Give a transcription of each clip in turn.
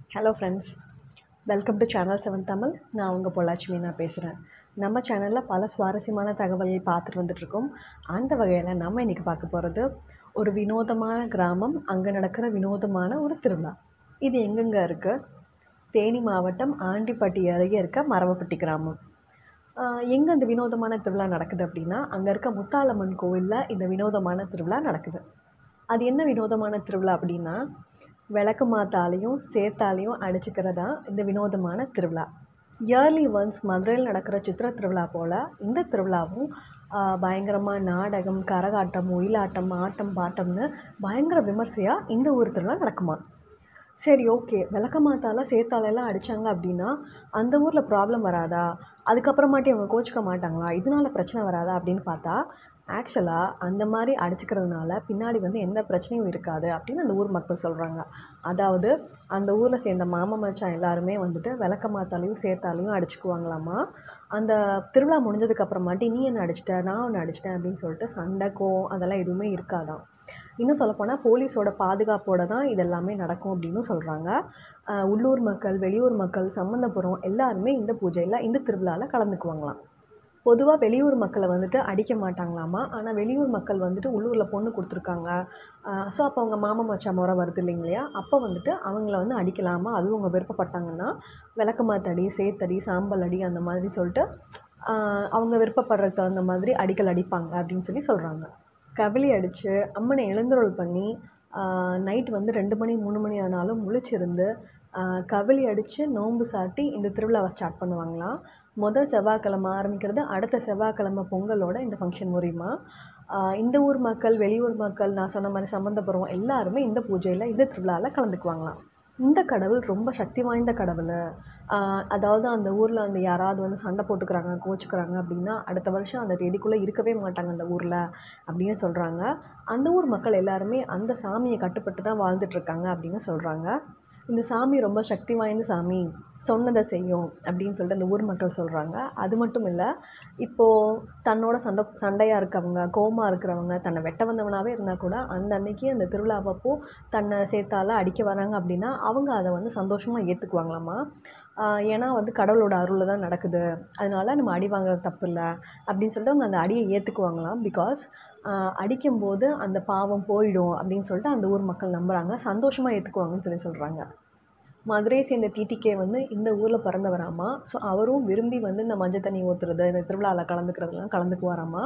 hello friends welcome to channel seven Tamil நான் உங்கள் பொள்ளாச்சி மீனா பேசுகிறேன் நம்ம சேனலில் பல சுவாரஸ்யமான தகவல்கள் பார்த்துட்டு வந்துட்ருக்கோம் அந்த வகையில் நம்ம இன்றைக்கி பார்க்க போகிறது ஒரு வினோதமான கிராமம் அங்கே நடக்கிற வினோதமான ஒரு திருவிழா இது எங்கெங்கே இருக்குது தேனி மாவட்டம் ஆண்டிப்பட்டி அருகே இருக்க மரவப்பட்டி கிராமம் எங்கே இந்த வினோதமான திருவிழா நடக்குது அப்படின்னா அங்கே இருக்க முத்தாலம்மன் கோவிலில் இந்த வினோதமான திருவிழா நடக்குது அது என்ன வினோதமான திருவிழா அப்படின்னா விளக்கு மாத்தாலையும் சேத்தாலையும் அடிச்சுக்கிறதா இந்த வினோதமான திருவிழா இயர்லி ஒன்ஸ் மதுரையில் நடக்கிற சித்திர திருவிழா போல் இந்த திருவிழாவும் பயங்கரமாக நாடகம் கரகாட்டம் ஒயிலாட்டம் ஆட்டம் பாட்டம்னு பயங்கர விமர்சையாக இந்த ஊர் திருவிழா நடக்குமா சரி ஓகே விளக்கமாத்தால சேத்தாலெல்லாம் அடித்தாங்க அப்படின்னா அந்த ஊரில் ப்ராப்ளம் வராதா அதுக்கப்புறமாட்டி அவங்க கோச்சிக்க மாட்டாங்களா இதனால் பிரச்சனை வராதா அப்படின்னு பார்த்தா ஆக்சுவலாக அந்த மாதிரி அடிச்சுக்கிறதுனால பின்னாடி வந்து எந்த பிரச்சனையும் இருக்காது அப்படின்னு அந்த ஊர் மக்கள் சொல்கிறாங்க அதாவது அந்த ஊரில் சேர்ந்த மாமா மச்சான் எல்லாருமே வந்துட்டு விளக்க மாத்தாலையும் சேர்த்தாலையும் அடிச்சுக்குவாங்களாமா அந்த திருவிழா முடிஞ்சதுக்கப்புறமாட்டி நீ என்ன அடிச்சிட்ட நான் ஒன்று அடிச்சிட்டேன் அப்படின்னு சொல்லிட்டு சண்டை கோவம் அதெல்லாம் எதுவுமே இருக்காதான் இன்னும் சொல்லப்போனால் போலீஸோட பாதுகாப்போடு தான் இதெல்லாமே நடக்கும் அப்படின்னு சொல்கிறாங்க உள்ளூர் மக்கள் வெளியூர் மக்கள் சம்மந்தபுரம் எல்லாருமே இந்த பூஜையில் இந்த திருவிழாவில் கலந்துக்குவாங்களாம் பொதுவாக வெளியூர் மக்களை வந்துட்டு அடிக்க மாட்டாங்களாமா ஆனால் வெளியூர் மக்கள் வந்துட்டு உள்ளூரில் பொண்ணு கொடுத்துருக்காங்க ஸோ அப்போ அவங்க மாமா மச்சா முறை வருது இல்லைங்களையா அப்போ வந்துட்டு அவங்கள வந்து அடிக்கலாமா அதுவும் அவங்க விருப்பப்பட்டாங்கன்னா விளக்கமாத்தடி சேத்தடி சாம்பல் அடி அந்த மாதிரி சொல்லிட்டு அவங்க விருப்பப்படுறதுக்கு தகுந்த மாதிரி அடிக்கல் அடிப்பாங்க அப்படின்னு சொல்லி சொல்கிறாங்க கவிழி அடித்து அம்மனை எழுந்தருள் பண்ணி நைட் வந்து ரெண்டு மணி மூணு மணி ஆனாலும் முழிச்சிருந்து கவிழி அடித்து நோன்பு சாட்டி இந்த திருவிழாவை ஸ்டார்ட் பண்ணுவாங்களாம் முதல் செவ்வாய்க்கிழம ஆரம்பிக்கிறது அடுத்த செவ்வாய்க்கிழம பொங்கலோட இந்த ஃபங்க்ஷன் மூலிமா இந்த ஊர் மக்கள் வெளியூர் மக்கள் நான் சொன்ன மாதிரி சம்மந்தப்படுறோம் எல்லாருமே இந்த பூஜையில் இந்த திருவிழாவில் கலந்துக்குவாங்களாம் இந்த கடவுள் ரொம்ப சக்தி வாய்ந்த கடவுள் அதாவது அந்த ஊரில் அந்த யாராவது வந்து சண்டை போட்டுக்கிறாங்க கோச்சுக்கிறாங்க அப்படின்னா அடுத்த வருஷம் அந்த தேதிக்குள்ளே இருக்கவே மாட்டாங்க அந்த ஊரில் அப்படின்னு சொல்கிறாங்க அந்த ஊர் மக்கள் எல்லாருமே அந்த சாமியை கட்டுப்பட்டு தான் வாழ்ந்துட்டுருக்காங்க அப்படின்னு சொல்கிறாங்க இந்த சாமி ரொம்ப சக்தி வாய்ந்த சாமி சொன்னதை செய்யும் அப்படின்னு சொல்லிட்டு அந்த ஊர் மக்கள் சொல்கிறாங்க அது மட்டும் இல்லை இப்போது தன்னோட சண்டை சண்டையாக இருக்கவங்க கோமாக இருக்கிறவங்க தன்னை வெட்ட வந்தவனாகவே இருந்தால் கூட அந்த அன்னைக்கு அந்த திருவிழாவப்போ தன்னை சேர்த்தால அடிக்க வராங்க அப்படின்னா அவங்க அதை வந்து சந்தோஷமாக ஏற்றுக்குவாங்களாமா ஏன்னா வந்து கடவுளோட அருளில் தான் நடக்குது அதனால நம்ம அடி வாங்குறது தப்பு இல்லை அப்படின்னு சொல்லிட்டு அவங்க அந்த அடியை ஏற்றுக்குவாங்களாம் பிகாஸ் அடிக்கும்போது அந்த பாவம் போயிடும் அப்படின்னு சொல்லிட்டு அந்த ஊர் மக்கள் நம்புகிறாங்க சந்தோஷமாக ஏற்றுக்குவாங்கன்னு சொல்லி சொல்கிறாங்க மதுரையை சேர்ந்த டிடிகே வந்து இந்த ஊரில் பிறந்தவராமா ஸோ அவரும் விரும்பி வந்து இந்த மஞ்சள் தண்ணி ஊற்றுறது இந்த திருவிழாவில் கலந்துக்கிறதுலாம் கலந்துக்குவாராமா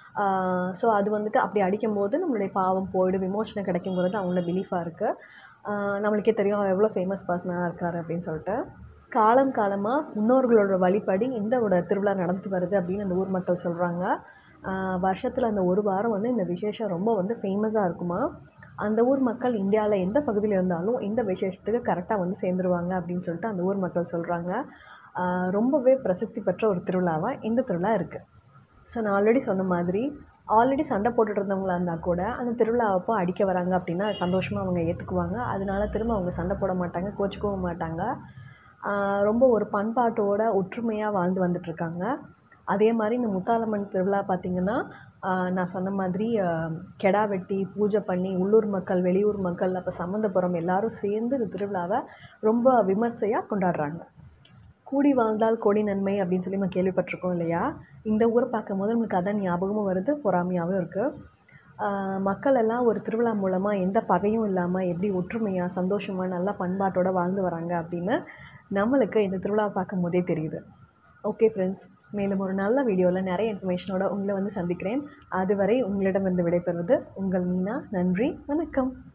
ஸோ அது வந்துட்டு அப்படி அடிக்கும்போது நம்மளுடைய பாவம் போயிடும் விமோச்சனம் கிடைக்குங்கிறது அவங்களோட பிலீஃபாக இருக்குது நம்மளுக்கே தெரியும் அவர் எவ்வளோ ஃபேமஸ் பர்சனாக இருக்கார் அப்படின்னு சொல்லிட்டு காலம் காலமாக முன்னோர்களோட வழிபடி இந்த ஒரு திருவிழா நடந்துட்டு வருது அப்படின்னு அந்த ஊர் மக்கள் சொல்கிறாங்க வருஷத்தில் அந்த ஒரு வாரம் வந்து இந்த விசேஷம் ரொம்ப வந்து ஃபேமஸாக இருக்குமா அந்த ஊர் மக்கள் இந்தியாவில் எந்த பகுதியில் இருந்தாலும் இந்த விசேஷத்துக்கு கரெக்டாக வந்து சேர்ந்துருவாங்க அப்படின்னு சொல்லிட்டு அந்த ஊர் மக்கள் சொல்கிறாங்க ரொம்பவே பிரசித்தி பெற்ற ஒரு திருவிழாவாக இந்த திருவிழா இருக்குது ஸோ நான் ஆல்ரெடி சொன்ன மாதிரி ஆல்ரெடி சண்டை போட்டுட்டு இருந்தவங்களா இருந்தால் கூட அந்த திருவிழாவப்போ அடிக்க வராங்க அப்படின்னா சந்தோஷமாக அவங்க ஏற்றுக்குவாங்க அதனால திரும்ப அவங்க சண்டை போட மாட்டாங்க கோச்சிக்கவும் மாட்டாங்க ரொம்ப ஒரு பண்பாட்டோட ஒற்றுமையாக வாழ்ந்து வந்துட்டுருக்காங்க அதே மாதிரி இந்த முத்தாலம்மன் திருவிழா பார்த்திங்கன்னா நான் சொன்ன மாதிரி கெடா வெட்டி பூஜை பண்ணி உள்ளூர் மக்கள் வெளியூர் மக்கள் அப்போ சம்மந்தபுரம் எல்லோரும் சேர்ந்து இந்த திருவிழாவை ரொம்ப விமர்சையாக கொண்டாடுறாங்க கூடி வாழ்ந்தால் கோடி நன்மை அப்படின்னு சொல்லி நம்ம கேள்விப்பட்டிருக்கோம் இல்லையா இந்த ஊரை பார்க்கும் போது நம்மளுக்கு அதான் ஞாபகமும் வருது பொறாமையாகவும் இருக்குது மக்கள் எல்லாம் ஒரு திருவிழா மூலமாக எந்த பகையும் இல்லாமல் எப்படி ஒற்றுமையாக சந்தோஷமாக நல்லா பண்பாட்டோடு வாழ்ந்து வராங்க அப்படின்னு நம்மளுக்கு இந்த திருவிழாவை பார்க்கும் போதே தெரியுது ஓகே ஃப்ரெண்ட்ஸ் மேலும் ஒரு நல்ல வீடியோவில் நிறைய இன்ஃபர்மேஷனோட உங்களை வந்து சந்திக்கிறேன் அதுவரை உங்களிடம் வந்து விடைபெறுவது உங்கள் மீனா நன்றி வணக்கம்